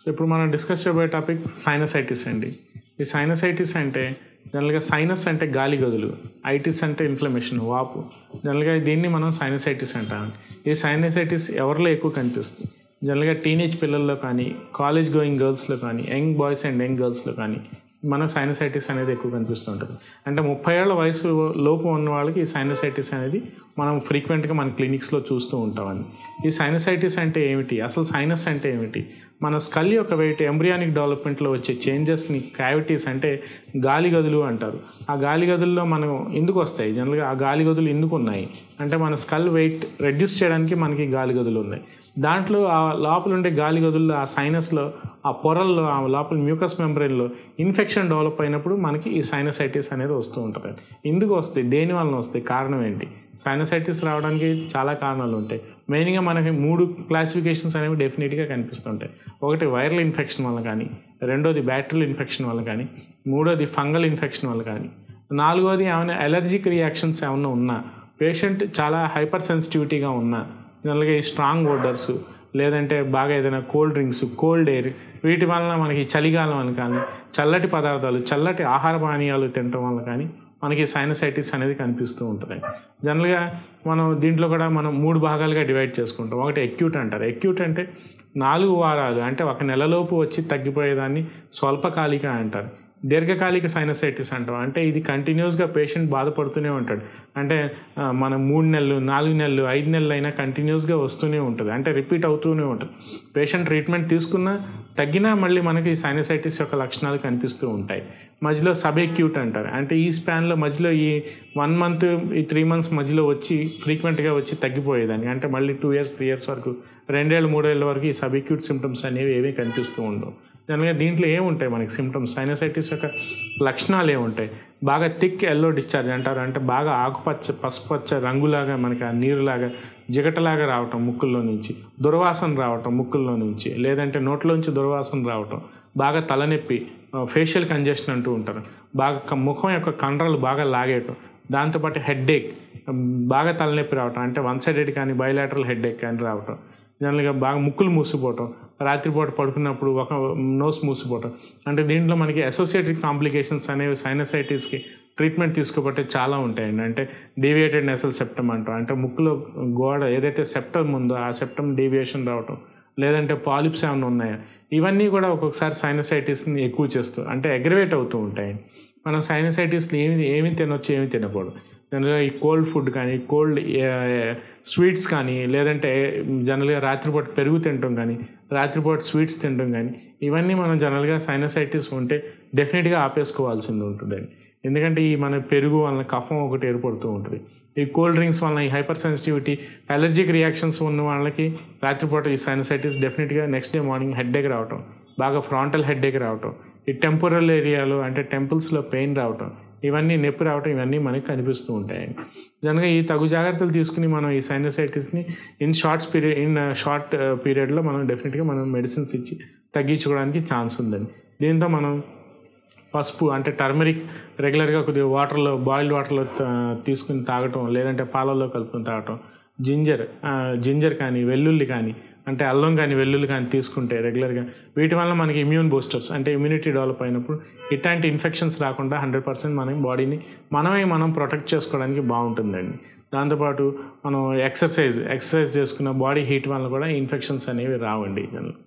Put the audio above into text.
ఇప్పుడు మనం డిస్కస్ చేయబోయే టాపిక్ సైనసైటిస్ అండి ఈ సైనసైటిస్ అంటే జనరల్గా సైనస్ అంటే గాలి గదులు ఐటిస్ అంటే ఇన్ఫ్లమేషన్ వాపు జనరల్గా దీన్ని మనం సైనసైటిస్ అంటాం ఈ సైనసైటిస్ ఎవరిలో ఎక్కువ కనిపిస్తుంది జనరల్గా టీనేజ్ పిల్లల్లో కానీ కాలేజ్ గోయింగ్ గర్ల్స్లో కానీ యంగ్ బాయ్స్ అండ్ యంగ్ గర్ల్స్లో కానీ మన సైనసైటిస్ అనేది ఎక్కువ కనిపిస్తూ ఉంటుంది అంటే ముప్పై ఏళ్ళ వయసు లోపు ఉన్న వాళ్ళకి ఈ సైనసైటిస్ అనేది మనం ఫ్రీక్వెంట్గా మన క్లినిక్స్లో చూస్తూ ఉంటామండి ఈ సైనసైటిస్ అంటే ఏమిటి అసలు సైనస్ అంటే ఏమిటి మన స్కల్ యొక్క వెయిట్ ఎంబ్రియానిక్ డెవలప్మెంట్లో వచ్చే చేంజెస్ని క్యావిటీస్ అంటే గాలి గదులు అంటారు ఆ గాలి గదుల్లో మనం ఎందుకు వస్తాయి జనరల్గా ఆ గాలి గదులు ఎందుకు ఉన్నాయి అంటే మన స్కల్ వెయిట్ రెడ్యూస్ చేయడానికి మనకి గాలి గదులు ఉన్నాయి దాంట్లో ఆ లోపల ఉండే గాలి గదుల్లో ఆ సైనస్లో ఆ పొరల్లో ఆ లోపల మ్యూకస్ మెంబ్రెయిన్లో ఇన్ఫెక్షన్ డెవలప్ అయినప్పుడు మనకి ఈ సైనసైటిస్ అనేది వస్తూ ఉంటుంది ఎందుకు వస్తాయి దేని వలన వస్తాయి కారణం ఏంటి సైనసైటిస్ రావడానికి చాలా కారణాలు ఉంటాయి మెయిన్గా మనకి మూడు క్లాసిఫికేషన్స్ అనేవి డెఫినెట్గా కనిపిస్తుంటాయి ఒకటి వైరల్ ఇన్ఫెక్షన్ వల్ల కానీ రెండోది బ్యాక్టీరియల్ ఇన్ఫెక్షన్ వల్ల కానీ మూడోది ఫంగల్ ఇన్ఫెక్షన్ వల్ల కానీ నాలుగోది ఏమైనా ఎలర్జిక్ రియాక్షన్స్ ఏమైనా ఉన్నా పేషెంట్ చాలా హైపర్ సెన్సిటివిటీగా ఉన్నా జనరల్గా ఈ స్ట్రాంగ్ ఓడర్స్ లేదంటే బాగా ఏదైనా కోల్డ్ డ్రింక్స్ కోల్డ్ ఎయిర్ వీటి వలన మనకి చలికాలం అని కానీ చల్లటి పదార్థాలు చల్లటి ఆహార పానీయాలు తినటం వల్ల కానీ మనకి సైనసైటిస్ అనేది కనిపిస్తూ ఉంటుంది జనరల్గా మనం దీంట్లో కూడా మనం మూడు భాగాలుగా డివైడ్ చేసుకుంటాం ఒకటి ఎక్యూట్ అంటారు ఎక్యూట్ అంటే నాలుగు వారాలు అంటే ఒక నెలలోపు వచ్చి తగ్గిపోయేదాన్ని స్వల్పకాలిక అంటారు దీర్ఘకాలిక సైనసైటిస్ అంటాం అంటే ఇది కంటిన్యూస్గా పేషెంట్ బాధపడుతూనే ఉంటాడు అంటే మనం మూడు నెలలు నాలుగు నెలలు ఐదు నెలలు అయినా కంటిన్యూస్గా వస్తూనే ఉంటుంది అంటే రిపీట్ అవుతూనే ఉంటుంది పేషెంట్ ట్రీట్మెంట్ తీసుకున్నా తగ్గినా మళ్ళీ మనకి ఈ సైనసైటిస్ యొక్క లక్షణాలు కనిపిస్తూ ఉంటాయి మధ్యలో సబ్ ఎక్యూట్ అంటారు అంటే ఈ స్పాన్లో మధ్యలో ఈ వన్ మంత్ ఈ త్రీ మంత్స్ మధ్యలో వచ్చి ఫ్రీక్వెంట్గా వచ్చి తగ్గిపోయేదాన్ని అంటే మళ్ళీ టూ ఇయర్స్ త్రీ ఇయర్స్ వరకు రెండేళ్ళు మూడేళ్ళ వరకు ఈ సబ్ ఎక్యూట్ సిమ్టమ్స్ అనేవి ఏమీ కనిపిస్తూ ఉండవు జనరల్గా దీంట్లో ఏముంటాయి మనకి సిమ్టమ్స్ సైనసైటిస్ యొక్క లక్షణాలు ఏముంటాయి బాగా థిక్ ఎల్లో డిశ్చార్జ్ అంటారు అంటే బాగా ఆకుపచ్చ పసుపచ్చ రంగులాగా మనకి ఆ నీరులాగా జిగటలాగా రావటం ముక్కుల్లో నుంచి దుర్వాసన రావటం ముక్కుల్లో నుంచి లేదంటే నోట్లోంచి దుర్వాసన రావటం బాగా తలనొప్పి ఫేషియల్ కంజెషన్ అంటూ ఉంటారు బాగా ముఖం యొక్క కండరాలు బాగా లాగేయటం దాంతోపాటు హెడ్ఏక్ బాగా తలనొప్పి రావటం అంటే వన్ సైడెడ్ కానీ బయలాటరల్ హెడ్ఏక్ కానీ రావటం జనరల్గా బాగా ముక్కులు మూసిపోవటం రాత్రిపూట పడుకున్నప్పుడు ఒక నోస్ మూసిపోవటం అంటే దీంట్లో మనకి అసోసియేటెడ్ కాంప్లికేషన్స్ అనేవి సైనసైటిస్కి ట్రీట్మెంట్ తీసుకోబట్టే చాలా ఉంటాయండి అంటే డీవియేటెడ్ నెసల్ సెప్టమ్ అంటాం అంటే ముక్కులో గోడ ఏదైతే సెప్టమ్ ఉందో ఆ సెప్టమ్ డీవియేషన్ రావటం లేదంటే పాలిప్స్ ఏమైనా ఉన్నాయా ఇవన్నీ కూడా ఒక్కొక్కసారి సైనసైటిస్ని ఎక్కువ చేస్తూ అంటే అగ్రవేట్ అవుతూ ఉంటాయండి మనం సైనసైటిస్ని ఏమి ఏమి తినొచ్చు ఏమి తినకూడదు జనరల్గా ఈ కోల్డ్ ఫుడ్ కానీ కోల్డ్ స్వీట్స్ కానీ లేదంటే జనరల్గా రాత్రిపూట పెరుగు తినటం కానీ రాత్రిపూట స్వీట్స్ తినటం కానీ ఇవన్నీ మనం జనరల్గా సైనసైటిస్ ఉంటే డెఫినెట్గా ఆపేసుకోవాల్సింది ఉంటుందండి ఎందుకంటే ఈ మన పెరుగు వలన కఫం ఒకటి ఏర్పడుతూ ఉంటుంది ఈ కోల్డ్ డ్రింక్స్ వలన ఈ హైపర్ సెన్సిటివిటీ అలర్జిక్ రియాక్షన్స్ ఉన్న వాళ్ళకి రాత్రిపూట ఈ సైనసైటిస్ డెఫినెట్గా నెక్స్ట్ డే మార్నింగ్ హెడ్ఏక్ రావటం బాగా ఫ్రాంటల్ హెడ్ఏక్ రావటం ఈ టెంపరల్ ఏరియాలో అంటే టెంపుల్స్లో పెయిన్ రావటం ఇవన్నీ నొప్పి రావటం ఇవన్నీ మనకి కనిపిస్తూ ఉంటాయండి జనగా ఈ తగు జాగ్రత్తలు తీసుకుని మనం ఈ సైనసైటిస్ని in shorts period in short పీరియడ్లో మనం డెఫినెట్గా మనం మెడిసిన్స్ ఇచ్చి తగ్గించుకోవడానికి ఛాన్స్ ఉందండి దీంతో మనం పసుపు అంటే టర్మరిక్ రెగ్యులర్గా కొద్దిగా వాటర్లో బాయిల్డ్ వాటర్లో తీసుకుని తాగటం లేదంటే పాలల్లో కలుపుకొని తాగటం జింజర్ జింజర్ కానీ వెల్లుల్లి కానీ అంటే అల్లం కానీ వెల్లుల్లి కానీ తీసుకుంటే రెగ్యులర్గా వీటి వల్ల మనకి ఇమ్యూన్ బూస్టర్స్ అంటే ఇమ్యూనిటీ డెవలప్ అయినప్పుడు ఇట్లాంటి ఇన్ఫెక్షన్స్ రాకుండా హండ్రెడ్ పర్సెంట్ మన బాడీని మనమే మనం ప్రొటెక్ట్ చేసుకోవడానికి బాగుంటుందండి దాంతోపాటు మనం ఎక్సర్సైజ్ ఎక్సర్సైజ్ చేసుకున్న బాడీ హీట్ వల్ల కూడా ఇన్ఫెక్షన్స్ అనేవి రావండి